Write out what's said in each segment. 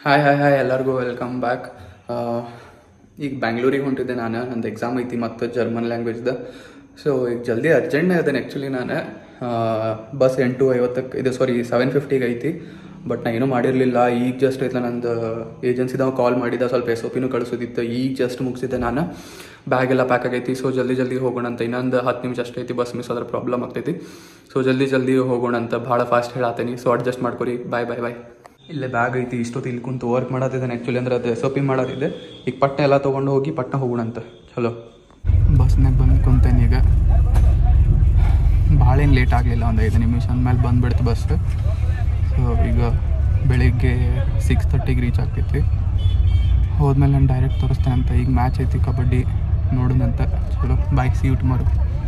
Hi hi hi ಎಲ್ಲರಿಗೂ welcome back ಈಗ ಬ್ಯಾಂಗ್ಳೂರಿಗೆ ಹೊಂಟಿದ್ದೆ ನಾನು ನಂದು ಎಕ್ಸಾಮ್ ಐತಿ ಮತ್ತು ಜರ್ಮನ್ ಲ್ಯಾಂಗ್ವೇಜ್ದು ಸೊ ಈಗ ಜಲ್ದಿ ಅರ್ಜೆಂಟ್ನೇ ಅದೇನೆ ಆ್ಯಕ್ಚುಲಿ ನಾನು ಬಸ್ ಎಂಟು ಐವತ್ತಕ್ಕೆ ಇದು ಸಾರಿ ಸೆವೆನ್ ಫಿಫ್ಟಿಗೆ ಐತಿ ಬಟ್ ನಾ ಏನೂ ಮಾಡಿರಲಿಲ್ಲ ಈಗ ಜಸ್ಟ್ ಐತಲ್ಲ ನಂದು ಏಜೆನ್ಸಿದವ ಕಾಲ್ ಮಾಡಿದ ಸ್ವಲ್ಪ ಎಸ್ ಒ ಪಿನೂ ಕಳಿಸೋದಿತ್ತು ಈಗ ಜಸ್ಟ್ ಮುಗಿಸಿದ್ದೆ ನಾನು ಬ್ಯಾಗ್ ಎಲ್ಲ ಪ್ಯಾಕ್ ಆಗೈತಿ ಸೊ ಜಲ್ದಿ ಜಲ್ದಿ ಹೋಗೋಣ ಅಂತ ಇನ್ನೊಂದು ಹತ್ತು ನಿಮಿಷ ಅಷ್ಟೇ ಐತಿ ಬಸ್ ಮಿಸ್ ಆದ್ರೆ ಪ್ರಾಬ್ಲಮ್ ಆಗ್ತೈತಿ ಸೊ ಜಲ್ದಿ ಜಲ್ದಿ ಹೋಗೋಣ ಅಂತ ಭಾಳ ಫಾಸ್ಟ್ ಹೇಳತ್ತೀನಿ ಸೊ ಅಡ್ಜಸ್ಟ್ ಮಾಡ್ಕೊರಿ ಬಾಯ್ ಬಾಯ್ ಬಾಯ್ ಇಲ್ಲೇ ಬ್ಯಾಗ್ ಐತಿ ಇಷ್ಟೊತ್ತು ಇಲ್ಲಿ ಕುಂತು ವರ್ಕ್ ಮಾಡತ್ತಿದ್ದಾನೆ ಆ್ಯಕ್ಚುಲಿ ಅಂದ್ರೆ ಅದು ಎಸ್ ಒ ಪಿ ಮಾಡೋದಿದೆ ಈಗ ಪಟ್ನ ಎಲ್ಲ ತೊಗೊಂಡು ಹೋಗಿ ಪಟ್ನ ಹೋಗೋಣ ಅಂತ ಚಲೋ ಬಸ್ನಾಗ ಬಂದು ಕುಂತೇನೆ ಈಗ ಭಾಳ ಏನು ಲೇಟ್ ಆಗಲಿಲ್ಲ ಒಂದು ಐದು ನಿಮಿಷ ಅಂದಮೇಲೆ ಬಂದುಬಿಡ್ತು ಬಸ್ ಸೊ ಈಗ ಬೆಳಿಗ್ಗೆ ಸಿಕ್ಸ್ ತರ್ಟಿಗೆ ರೀಚ್ ಆಗ್ತೈತಿ ಹೋದ್ಮೇಲೆ ನಾನು ಡೈರೆಕ್ಟ್ ತೋರಿಸ್ತೇನೆ ಅಂತ ಈಗ ಮ್ಯಾಚ್ ಐತಿ ಕಬಡ್ಡಿ ನೋಡೋಣಂತ ಚಲೋ ಬಾಯ್ ಸಿ ಯು ಟುಮಾರೋ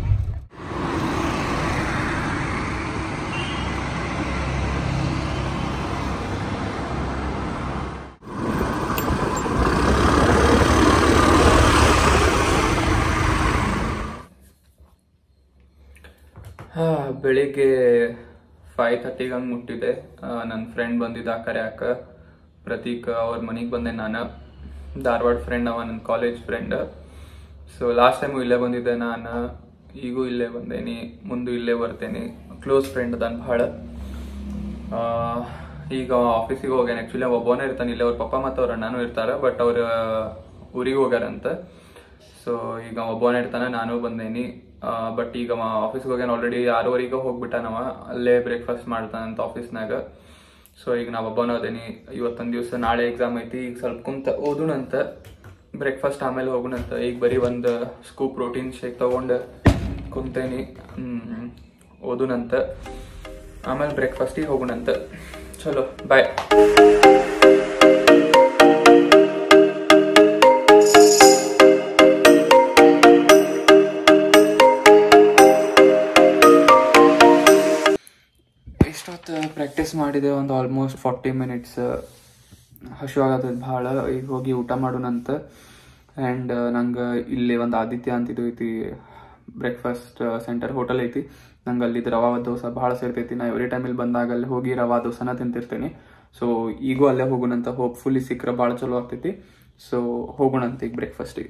ಹಾ ಬೆಳಿಗ್ಗೆ ಫೈವ್ ತರ್ಟಿಗೆ ಹಂಗೆ ಮುಟ್ಟಿದೆ ನನ್ನ ಫ್ರೆಂಡ್ ಬಂದಿದ್ದ ಕರ್ಯಾಕ ಪ್ರತೀಕ್ ಅವ್ರ ಮನೆಗೆ ಬಂದೆ ನಾನು ಧಾರವಾಡ ಫ್ರೆಂಡ್ ಅವ ನನ್ನ college friend so last time ಇಲ್ಲೇ ಬಂದಿದ್ದೆ ನಾನು ಈಗೂ ಇಲ್ಲೇ ಬಂದೇನಿ ಮುಂದೆ ಇಲ್ಲೇ ಬರ್ತೇನೆ ಕ್ಲೋಸ್ ಫ್ರೆಂಡ್ ಅದಾನ ಭಾಳ ಆ, ಈಗ ಆಫೀಸಿಗೆ ಹೋಗ್ಯಾನ ಆ್ಯಕ್ಚುಲಿ ಒಬ್ಬನೇ ಇರ್ತಾನೆ ಇಲ್ಲಿ ಅವ್ರ ಪಪ್ಪ ಮತ್ತು ಅವ್ರ ಅಣ್ಣನೂ ಇರ್ತಾರೆ ಬಟ್ ಅವ್ರ ಊರಿಗೆ ಹೋಗ್ಯಾರಂತ ಸೊ ಈಗ ಒಬ್ಬನೇ ಇರ್ತಾನೆ ನಾನು ಬಂದೇನಿ ಬಟ್ ಈಗ ಆಫೀಸ್ಗೆ ಹೋಗ್ಯಾನ ಆಲ್ರೆಡಿ ಆರೂವರೆಗೆ ಹೋಗ್ಬಿಟ್ಟಾನವ ಅಲ್ಲೇ ಬ್ರೇಕ್ಫಾಸ್ಟ್ ಮಾಡ್ತಾನಂತ ಆಫೀಸ್ನಾಗ ಸೊ ಈಗ ನಾವು ಒಬ್ಬನ ಅದೇನಿ ಇವತ್ತೊಂದು ದಿವಸ ನಾಳೆ ಎಕ್ಸಾಮ್ ಐತಿ ಈಗ ಸ್ವಲ್ಪ ಕುಂತ ಓದೋಣಂತ ಬ್ರೇಕ್ಫಾಸ್ಟ್ ಆಮೇಲೆ ಹೋಗೋಣಂತ ಈಗ ಬರೀ ಒಂದು ಸ್ಕೂಪ್ ಪ್ರೋಟೀನ್ ಶೇಕ್ ತಗೊಂಡು ಕುಂತೇನಿ ಹ್ಮ್, ಓದೋಣಂತ ಆಮೇಲೆ ಬ್ರೇಕ್ಫಾಸ್ಟಿಗೆ ಹೋಗೋಣಂತ ಚಲೋ ಬಾಯ್ ಇಷ್ಟೊತ್ತು ಪ್ರಾಕ್ಟೀಸ್ ಮಾಡಿದೆ ಒಂದು ಆಲ್ಮೋಸ್ಟ್ ಫಾರ್ಟಿ ಮಿನಿಟ್ಸ್ ಹಶು ಆಗತ್ತದ ಭಾಳ ಈಗ ಹೋಗಿ ಊಟ ಮಾಡೋಣಂತ ಆ್ಯಂಡ್ ನಂಗೆ ಇಲ್ಲಿ ಒಂದು ಆದಿತ್ಯ ಅಂತಿದ್ದು ಐತಿ ಬ್ರೇಕ್ಫಾಸ್ಟ್ ಸೆಂಟರ್ ಹೋಟೆಲ್ ಐತಿ ನಂಗೆ ಅಲ್ಲಿದ್ದು ರವಾ ದೋಸೆ ಭಾಳ ಸೇರ್ತೈತಿ ನಾ ಎವ್ರಿ ಟೈಮ್ ಇಲ್ಲಿ ಬಂದಾಗ ಅಲ್ಲಿ ಹೋಗಿ ರವಾ ದೋಸೆನ ತಿಂತಿರ್ತೀನಿ ಸೊ ಈಗೂ ಅಲ್ಲೇ ಹೋಗೋಣಂತ ಹೋಪ್ಫುಲಿ ಸಿಕ್ಕರೆ ಭಾಳ ಚಲೋ ಆಗ್ತೈತಿ ಸೊ ಹೋಗೋಣಂತ ಈಗ ಬ್ರೇಕ್ಫಾಸ್ಟಿಗೆ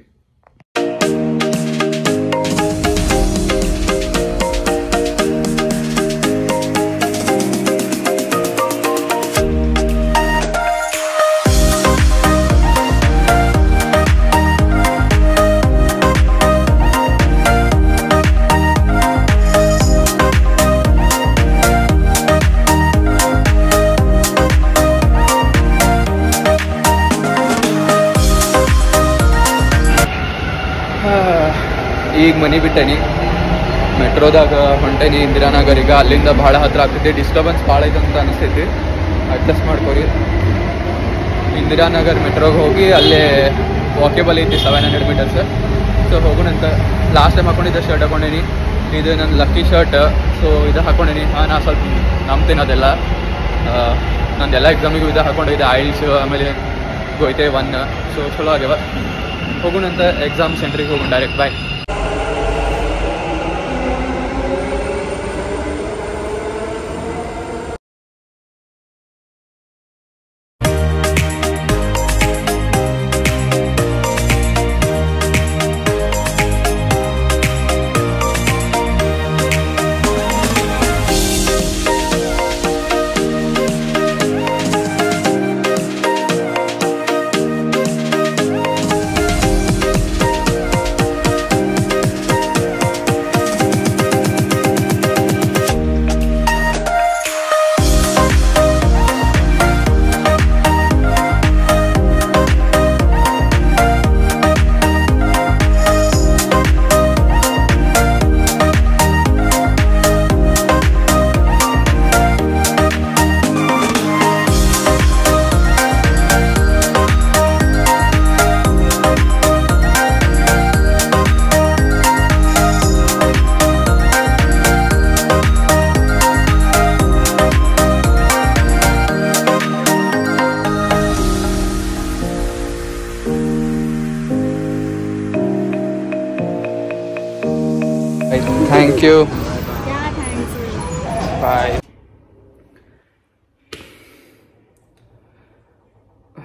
ಈಗ ಮನೆ ಬಿಟ್ಟೇನಿ ಮೆಟ್ರೋದಾಗ ಹೊಂಟೇನಿ ಇಂದಿರಾನಗರ್ ಈಗ ಅಲ್ಲಿಂದ ಭಾಳ ಹತ್ರ ಆಗ್ತೈತಿ ಡಿಸ್ಟರ್ಬೆನ್ಸ್ ಭಾಳ ಐತೆ ಅಂತ ಅನಿಸ್ತೈತಿ ಅಡ್ಜಸ್ಟ್ ಮಾಡ್ಕೊರಿ ಇಂದಿರಾನಗರ್ ಮೆಟ್ರೋಗೆ ಹೋಗಿ ಅಲ್ಲೇ ವಾಕೇಬಲ್ ಐತಿ ಸೆವೆನ್ ಹಂಡ್ರೆಡ್ ಮೀಟರ್ಸ್ ಸೊ ಹೋಗೋಣಂತ ಲಾಸ್ಟ್ ಟೈಮ್ ಹಾಕೊಂಡಿದ್ದೆ ಶರ್ಟ್ ಹಾಕೊಂಡೇನಿ ಇದು ನನ್ನ ಲಕ್ಕಿ ಶರ್ಟ್ ಸೊ ಇದು ಹಾಕೊಂಡೇನಿ ಹಾಂ ನಾ ಸ್ವಲ್ಪ ನಂಬ್ತೀನಿ ಅದೆಲ್ಲ ಆ, ನಂದೆಲ್ಲ ಎಕ್ಸಾಮಿಗೂ ಇದು ಹಾಕೊಂಡಿದ್ದೆ ಐಲ್ಸ್ ಆಮೇಲೆ ಗೋಯ್ತೆ ಒನ್ ಸೊ ಚಲೋ ಆಗ್ಯಾವ ಹೋಗೋಣಂತ ಎಕ್ಸಾಮ್ ಸೆಂಟ್ರಿಗೆ ಹೋಗೋಣ direct bye thank you Yeah, thanks. Bye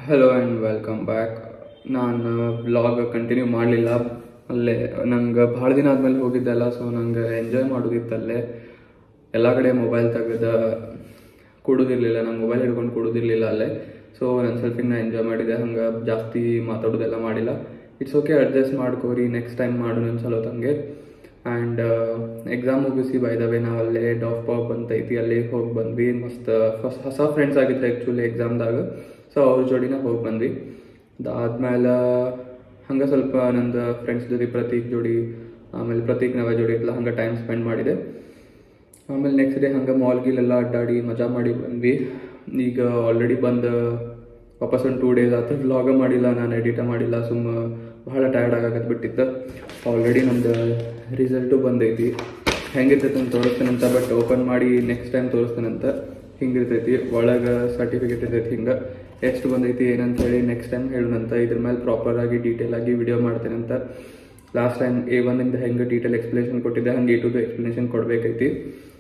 hello and welcome back ನಾನು ವ್ಲಾಗ್ ಕಂಟಿನ್ಯೂ ಮಾಡಲಿಲ್ಲ ಅಲ್ಲೇ ನಂಗೆ ಭಾಳ ದಿನ ಆದಮೇಲೆ ಹೋಗಿದ್ದೆಲ್ಲ ಸೊ ನಂಗೆ ಎಂಜಾಯ್ ಮಾಡೋದಿತ್ತಲ್ಲೇ ಎಲ್ಲ ಕಡೆ ಮೊಬೈಲ್ ತೆಗೆದ ಕೊಡೋದಿರಲಿಲ್ಲ ನಾನು ಮೊಬೈಲ್ ಹಿಡ್ಕೊಂಡು ಕೊಡೋದಿರಲಿಲ್ಲ ಅಲ್ಲೇ ಸೊ ನನ್ನ ಸೆಲ್ಫಿಗೆ ನಾನು ಎಂಜಾಯ್ ಮಾಡಿದೆ ಹಂಗೆ ಜಾಸ್ತಿ ಮಾತಾಡೋದೆಲ್ಲ ಮಾಡಿಲ್ಲ ಇಟ್ಸ್ ಓಕೆ ಅಡ್ಜಸ್ಟ್ ಮಾಡ್ಕೋರಿ ನೆಕ್ಸ್ಟ್ ಟೈಮ್ ಮಾಡೋಣ ಚಲೋ ತಂಗೆ ಆ್ಯಂಡ್ ಎಕ್ಸಾಮ್ ಮುಗಿಸಿ ಬೈ ದ ವೇ ನಾವು ಅಲ್ಲೇ ಡಾಫ್ ಪಾಪ್ ಅಂತ ಐತಿ ಅಲ್ಲಿ ಹೋಗಿ ಬಂದ್ವಿ ಮಸ್ತ್ ಹೊಸ ಹೊಸ ಫ್ರೆಂಡ್ಸ್ ಆಗಿದ್ರು ಆ್ಯಕ್ಚುಲಿ ಎಕ್ಸಾಮ್ದಾಗ ಸೊ ಅವ್ರ ಜೋಡಿನ ಹೋಗಿ ಬಂದ್ವಿ ಅದಾದ್ಮೇಲೆ ಹಂಗೆ ಸ್ವಲ್ಪ ನಂದು ಫ್ರೆಂಡ್ಸ್ ಜೊತೆ ಪ್ರತೀಕ್ ಜೋಡಿ ಆಮೇಲೆ ಪ್ರತೀಕ್ ನವ ಜೋಡಿ ಎಲ್ಲ ಹಂಗೆ ಟೈಮ್ ಸ್ಪೆಂಡ್ ಮಾಡಿದೆ ಆಮೇಲೆ ನೆಕ್ಸ್ಟ್ ಡೇ ಹಂಗೆ ಮಾಲ್ ಗೀಲೆಲ್ಲ ಅಡ್ಡಾಡಿ ಮಜಾ ಮಾಡಿ ಬಂದ್ವಿ ಈಗ ಆಲ್ರೆಡಿ ಬಂದು ವಾಪಸ್ ಒಂದು ಟೂ ಡೇಸ್ ಆಯ್ತು ವ್ಲಾಗ ಮಾಡಿಲ್ಲ ನಾನು ಎಡಿಟ ಮಾಡಿಲ್ಲ ಸುಮ್ಮ ಭಾಳ ಟಯರ್ಡ್ ಆಗಕತ್ ಬಿಟ್ಟಿತ್ತು ಆಲ್ರೆಡಿ ನಮ್ದು ರಿಸಲ್ಟು ಬಂದೈತಿ ಹೆಂಗಿರ್ತೈತೆ ಅಂತ ತೋರಿಸ್ತೇನಂತ ಬಟ್ ಓಪನ್ ಮಾಡಿ ನೆಕ್ಸ್ಟ್ ಟೈಮ್ ತೋರಿಸ್ತೇನಂತ ಹಿಂಗಿರ್ತೈತಿ ಒಳಗೆ ಸರ್ಟಿಫಿಕೇಟ್ ಇರ್ತೈತಿ ಹಿಂಗೆ ಎಷ್ಟು ಬಂದೈತಿ ಏನಂತ ಹೇಳಿ ನೆಕ್ಸ್ಟ್ ಟೈಮ್ ಹೇಳೋಣಂತ ಇದ್ರ ಮೇಲೆ ಪ್ರಾಪರ್ ಆಗಿ ಡೀಟೇಲ್ ಆಗಿ ವಿಡಿಯೋ ಮಾಡ್ತೇನಂತ ಲಾಸ್ಟ್ ಟೈಮ್ ಎ ಒನ್ನಿಂದ ಹೆಂಗೆ ಡೀಟೇಲ್ ಎಕ್ಸ್ಪ್ಲನೇಷನ್ ಕೊಟ್ಟಿದ್ದೆ ಹಂಗೆ ಎ ಟುದು ಎಕ್ಸ್ಪ್ಲನೇಷನ್ ಕೊಡಬೇಕೈತಿ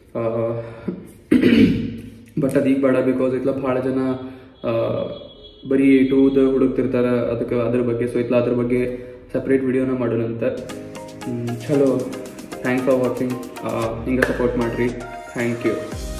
ಬಟ್ ಅದೀಗ ಬೇಡ ಬಿಕಾಸ್ ಇತ್ಲ ಭಾಳ ಜನ ಆ, ಬರೀ ಎ ಟೂದ ಹುಡುಕ್ತಿರ್ತಾರೆ ಅದಕ್ಕೆ ಅದ್ರ ಬಗ್ಗೆ ಸೊ ಇತ್ಲ ಅದ್ರ ಬಗ್ಗೆ ಸಪ್ರೇಟ್ ವಿಡಿಯೋನ ಮಾಡೋಣಂತ ಹ್ಮ್, ಚಲೋ ಥ್ಯಾಂಕ್ಸ್ ಫಾರ್ ವಾಚಿಂಗ್ ಹಿಂಗೆ ಸಪೋರ್ಟ್ ಮಾಡಿರಿ ಥ್ಯಾಂಕ್ ಯು